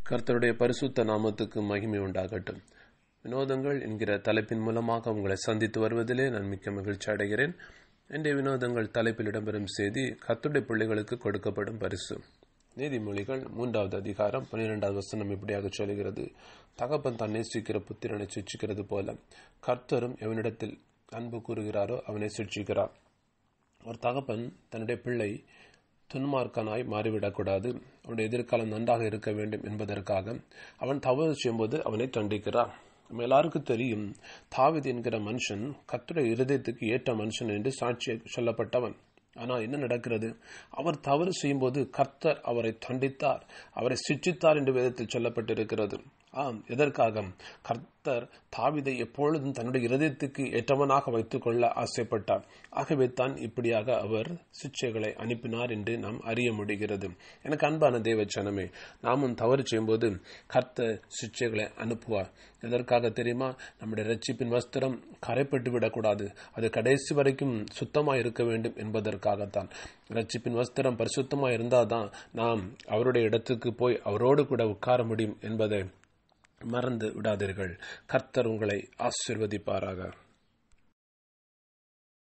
கர்த்தருடைய பரிசுத்த நாமத்துக்கு மகிமை உண்டாகட்டும் வினோதங்கள் என்கிற தலைப்பின் மூலமாக உங்களை சந்தித்து வருவதிலே நான் மிக்க மகிழ்ச்சி அடைகிறேன் இன்றைய வினோதங்கள் தலைப்பில் இடம்பெறும் செய்தி கர்த்தருடைய பிள்ளைகளுக்கு கொடுக்கப்படும் பரிசு நீதிமொழிகள் மூன்றாவது அதிகாரம் பன்னிரெண்டாவது வசனம் இப்படியாக சொல்கிறது தகப்பன் தான் நேசிக்கிற புத்திரனை சிச்சிக்கிறது போல கர்த்தரும் எவனிடத்தில் அன்பு கூறுகிறாரோ அவனை சிக்ஷிக்கிறார் ஒரு தகப்பன் தன்னுடைய பிள்ளை துன்மார்க்கனாய் மாறிவிடக்கூடாது அவனுடைய எதிர்காலம் நன்றாக இருக்க வேண்டும் என்பதற்காக அவன் தவறு செய்யும்போது அவனை தண்டிக்கிறார் நம்ம எல்லாருக்கும் தெரியும் தாவித் என்கிற மனுஷன் கத்துடைய இருதயத்துக்கு ஏற்ற மனுஷன் என்று சாட்சி சொல்லப்பட்டவன் ஆனால் என்ன நடக்கிறது அவர் தவறு செய்யும்போது கர்த்தர் அவரை தண்டித்தார் அவரை சிச்சித்தார் என்று வேதத்தில் சொல்லப்பட்டிருக்கிறது ஆம் எதற்காக கர்த்தர் தாவிதை எப்பொழுதும் தன்னுடைய இருதயத்துக்கு ஏற்றவனாக வைத்துக் கொள்ள ஆசைப்பட்டார் ஆகவே தான் இப்படியாக அவர் சிச்சைகளை அனுப்பினார் என்று நாம் அறிய முடிகிறது எனக்கு அன்பான தேவச்சனமே நாமும் தவறு செய்யும்போது கர்த்தர் சிச்சைகளை அனுப்புவார் எதற்காக தெரியுமா நம்முடைய ரட்சிப்பின் வஸ்திரம் கரைப்பட்டு விடக்கூடாது அது கடைசி வரைக்கும் சுத்தமாக இருக்க வேண்டும் என்பதற்காகத்தான் ரட்சிப்பின் வஸ்திரம் பரிசுத்தமாக இருந்தால்தான் நாம் அவருடைய இடத்துக்கு போய் அவரோடு கூட உட்கார முடியும் என்பதை மறந்து விடாதீர்கள் கர்த்தர் உங்களை ஆசிர்வதிப்பாராக